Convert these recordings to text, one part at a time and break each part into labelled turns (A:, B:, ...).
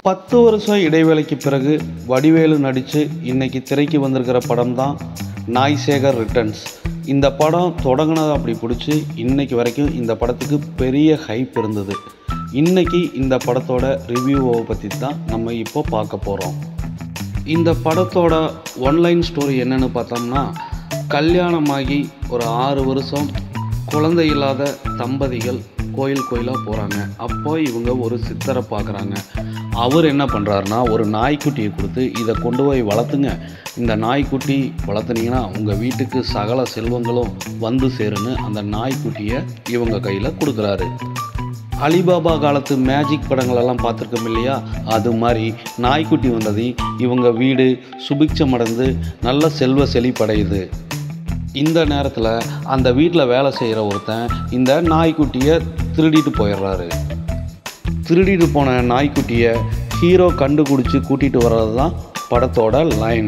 A: பத்து வருஷம் இடைவேளைக்கு பிறகு வடிவேலு நடித்து இன்னைக்கு திரைக்கு வந்திருக்கிற படம் தான் நாய்சேகர் ரிட்டர்ன்ஸ் இந்த படம் தொடங்கினது அப்படி பிடிச்சி இன்னைக்கு வரைக்கும் இந்த படத்துக்கு பெரிய ஹைப் இருந்தது இன்னைக்கு இந்த படத்தோட ரிவ்யூவை பற்றி தான் நம்ம இப்போ பார்க்க போகிறோம் இந்த படத்தோட ஒன்லைன் ஸ்டோரி என்னன்னு பார்த்தோம்னா கல்யாணமாகி ஒரு ஆறு வருஷம் குழந்தை இல்லாத தம்பதிகள் கோயில் கோயிலாக போகிறாங்க அப்போ இவங்க ஒரு சித்தரை பார்க்குறாங்க அவர் என்ன பண்ணுறாருனா ஒரு நாய்க்குட்டியை கொடுத்து இதை கொண்டு போய் வளர்த்துங்க இந்த நாய்க்குட்டி வளர்த்துனீங்கன்னா உங்கள் வீட்டுக்கு சகல செல்வங்களும் வந்து சேருன்னு அந்த நாய்க்குட்டியை இவங்க கையில் கொடுக்குறாரு அலிபாபா காலத்து மேஜிக் படங்களெல்லாம் பார்த்துருக்கோம் இல்லையா அது மாதிரி நாய்க்குட்டி வந்தது இவங்க வீடு சுபிக்ஷமடைந்து நல்ல செல்வ செழிப்படையுது இந்த நேரத்தில் அந்த வீட்டில் வேலை செய்கிற ஒருத்தன் இந்த நாய்க்குட்டியை திருடிட்டு போயிடுறாரு திருடிட்டு போன நாய்க்குட்டியை ஹீரோ கண்டுபிடிச்சி கூட்டிகிட்டு வர்றது தான் படத்தோட லைன்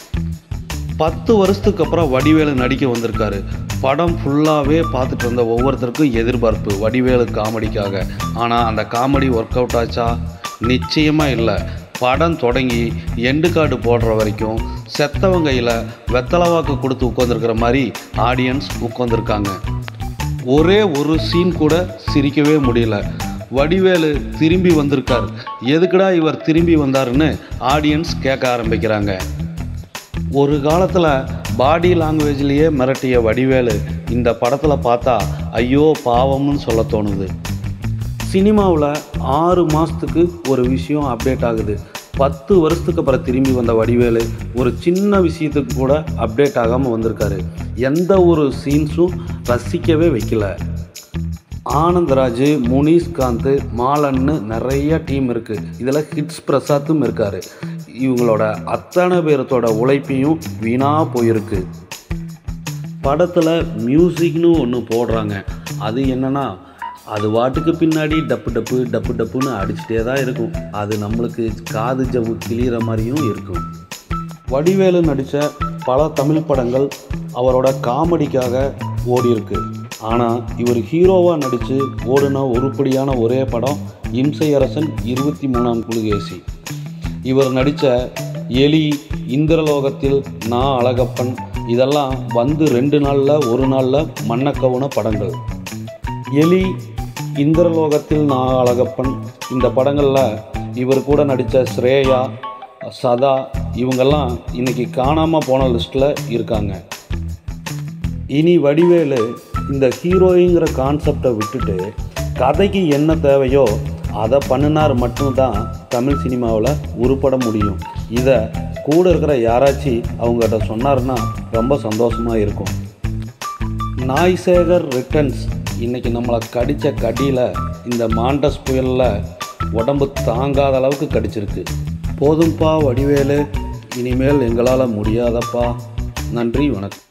A: பத்து வருஷத்துக்கு அப்புறம் வடிவேலு நடிக்க வந்திருக்காரு படம் ஃபுல்லாகவே பார்த்துட்டு இருந்த ஒவ்வொருத்தருக்கும் எதிர்பார்ப்பு வடிவேலு காமெடிக்காக ஆனால் அந்த காமெடி ஒர்க் அவுட் ஆச்சா நிச்சயமாக இல்லை படம் தொடங்கி எண்டு கார்டு போடுற வரைக்கும் செத்தவங்க கையில் வெத்தலவாக்கு கொடுத்து உட்காந்துருக்கிற மாதிரி ஆடியன்ஸ் உட்காந்துருக்காங்க ஒரே ஒரு சீன் கூட சிரிக்கவே முடியல வடிவேலு திரும்பி வந்திருக்கார் எதுக்குடா இவர் திரும்பி வந்தாருன்னு ஆடியன்ஸ் கேட்க ஆரம்பிக்கிறாங்க ஒரு காலத்தில் பாடி லாங்குவேஜ்லேயே மிரட்டிய வடிவேலு இந்த படத்தில் பார்த்தா ஐயோ பாவம்னு சொல்ல தோணுது சினிமாவில் ஆறு மாதத்துக்கு ஒரு விஷயம் அப்டேட் ஆகுது பத்து வருஷத்துக்கு அப்புறம் திரும்பி வந்த வடிவேலு ஒரு சின்ன விஷயத்துக்கு கூட அப்டேட் ஆகாமல் வந்திருக்காரு எந்த ஒரு சீன்ஸும் ரசிக்கவே வைக்கல ஆனந்தராஜ் முனீஷ்காந்த் மாலன்னு நிறைய டீம் இருக்குது இதில் ஹிட்ஸ் பிரசாத்தும் இருக்கார் இவங்களோட அத்தனை பேரத்தோட உழைப்பையும் வீணாக போயிருக்கு படத்தில் மியூசிக்னு ஒன்று போடுறாங்க அது என்னன்னா அது வாட்டுக்கு பின்னாடி டப்பு டப்பு டப்பு டப்புன்னு அடிச்சுட்டே தான் இருக்கும் அது நம்மளுக்கு காது ஜவ்வு கிளியிற மாதிரியும் இருக்கும் வடிவேலு நடித்த பல தமிழ் படங்கள் அவரோட காமெடிக்காக ஓடியிருக்கு ஆனால் இவர் ஹீரோவாக நடித்து ஓடின உருப்படியான ஒரே படம் இம்சையரசன் இருபத்தி மூணாம் குழுகேசி இவர் நடித்த எலி இந்திரலோகத்தில் நான் அழகப்பன் இதெல்லாம் வந்து ரெண்டு நாளில் ஒரு நாளில் மன்னக்கவுன படங்கள் எலி இந்திரலோகத்தில் நான் அழகப்பன் இந்த படங்களில் இவர் கூட நடித்த ஸ்ரேயா சதா இவங்கெல்லாம் இன்னைக்கு காணாமல் போன லிஸ்ட்டில் இருக்காங்க இனி வடிவேலு இந்த ஹீரோயிங்கிற கான்செப்டை விட்டுட்டு கதைக்கு என்ன தேவையோ அதை பண்ணினார் மட்டும்தான் தமிழ் சினிமாவில் உருப்பட முடியும் இதை கூட இருக்கிற யாராச்சும் அவங்ககிட்ட சொன்னாருன்னா ரொம்ப சந்தோஷமாக இருக்கும் நாய்சேகர் ரிட்டர்ன்ஸ் இன்னைக்கு நம்மளை கடித்த கடியில் இந்த மாண்டஸ் புயலில் உடம்பு தாங்காத அளவுக்கு கடிச்சிருக்கு போதும்பா வடிவேலு இனிமேல் எங்களால் முடியாதப்பா நன்றி வணக்கம்